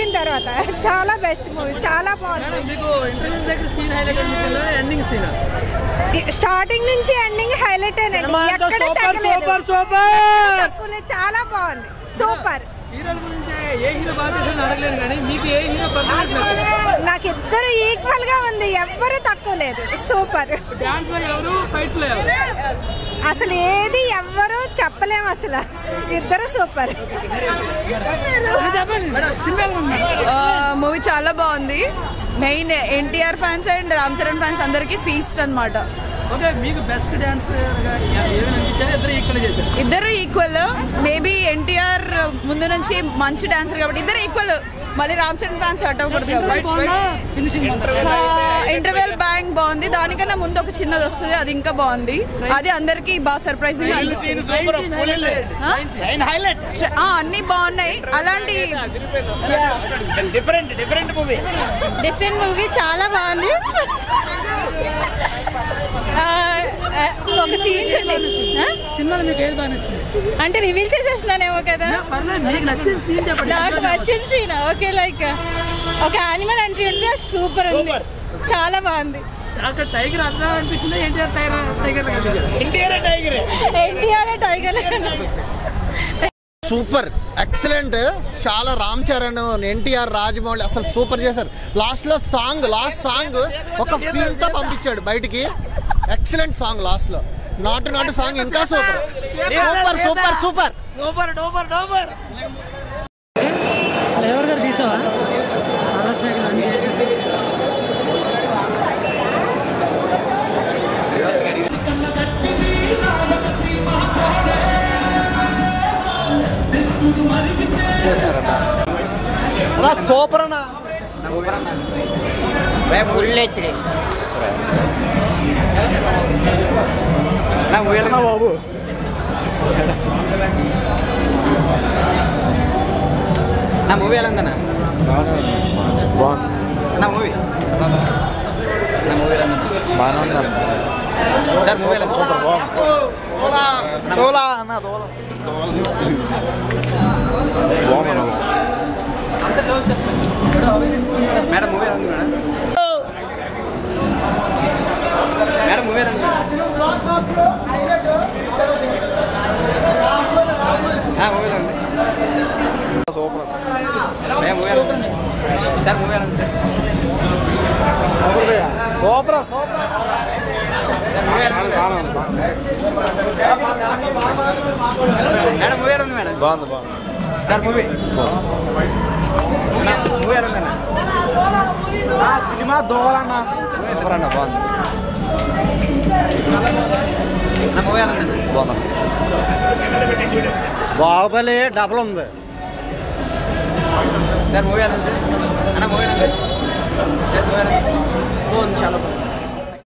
అయిపోయిన తర్వాత చాలా బెస్ట్ మూవీ చాలా బాగుంది మేడం మీకు ఇంటర్వ్యూ దగ్గర సీన్ హైలైట్ అనిపించిందా ఎండింగ్ సీన్ స్టార్టింగ్ నుంచి ఎండింగ్ హైలైట్ అయినండి ఎక్కడ తగ్గలేదు తక్కువలేదు. చాలా బాగుంది సూపర్ హీరోల గురించి ఏ హీరో బాగా చేసిన అడగలేదు కానీ మీకు ఏ హీరో పర్ఫార్మెన్స్ నచ్చింది నాకు ఇద్దరు ఈక్వల్ గా ఉంది ఎవ్వరు తక్కువ లేదు సూపర్ డాన్స్ లో ఎవరు ఫైట్స్ లో ఎవరు అసలు ఏది ఎవ్వరు చెప్పలేము అసలు ఇద్దరు సూపర్ మేడం సింపుల్ ఉంది మూవీ చాలా బాగుంది main NTR fans and Ram Charan fans అందరికీ ఫీస్ట్ అన్నమాట ఓకే మీకు బెస్ట్ డాన్స్ ఏమైనా అనిపించారు ఇద్దరు ఈక్వల్ చేశారు ఇద్దరు ఈక్వల్ మేబీ ఎన్టీఆర్ ముందు నుంచి మంచి డాన్సర్ కాబట్టి ఇద్దరు ఈక్వల్ మళ్ళీ రామ్ చరణ్ ఫ్యాన్స్ హర్ట్ అవ్వకూడదు కాబట్టి ఫినిషింగ్ ఇంటర్వెల్ బ్యాంక్ బాగుంది దానికన్నా ముందు ఒక చిన్నది వస్తుంది అది ఇంకా బాగుంది అది అందరికి బాగా సర్ప్రైజింగ్ అనిపిస్తుంది ఆ, అన్ని బాగున్నాయి అలాంటి different different movie different movie చాలా బాగుంది ఆ, ఆ, ఒక సీన్స్ ఉండే ఆ? సినిమాలో మీకు ఏది బాగా నచ్చింది అంటే రివీల్ చేసేస్తున్నానేమో కదా పర్లేదు మీకు నచ్చిన సీన్ చెప్పండి నాకు వచ్చిన సీన్ ఓకే లైక్ ఒక యానిమల్ ఎంట్రీ ఉంది సూపర్ ఉంది చాలా బాగుంది అక్కడ టైగర్ అర్థం అనిపించిందా NTR tiger tiger interior tiger NTR tiger super excellent చాలా రామ్ చరణ్ ఎన్టీఆర్ రాజమౌళి అసలు సూపర్ చేశారు లాస్ట్ లో సాంగ్ లాస్ట్ సాంగ్ ఒక ఫీల్ తో పంపించాడు బయటికి ఎక్సలెంట్ సాంగ్ లాస్ట్ లో నాటు నాటు సాంగ్ ఇంకా సూపర్ సూపర్ సూపర్ సూపర్ డోబర్ డోబర్ డోబర్ ఎవరు గారు తీసావా సూపర్ అన్న ఫుల్ హెచ్డి బాబు నా మూవీ ఎలా ఉందన్న నా మూవీ నా మూవీ ఎలా ఉందన్న బాగానే ఉన్నారు సార్ మూవీ ఎలా సూపర్ దోలా అన్న దోలా మేడం మూవీ ఎలా ఉంది మేడం మేడం మూవీ ఎలా ఉంది మూవీ ఎలా ఉంది సూపర్ మేడం మూవీ ఎలా ఉంది సార్ మూవీ ఎలా ఉంది సార్ సూపర్ సార్ మూవీ ఎలా ఉంది మేడం మూవీ ఎలా ఉంది మేడం బాగుంది బాగుంది సార్ మూవీ మూవీ ఎలా ఉందన్న సినిమా దోలన్న సూపర్ అన్న బాగుంది నా మూవీ ఎలా ఉందన్న బాగుంది బాహుబలి డబల్ ఉంది సార్ మూవీ ఎలా ఉంది అన్న మూవీ ఎలా ఉంది సార్ మూవీ ఎలా ఉంది బాగుంది చాలా బాగుంది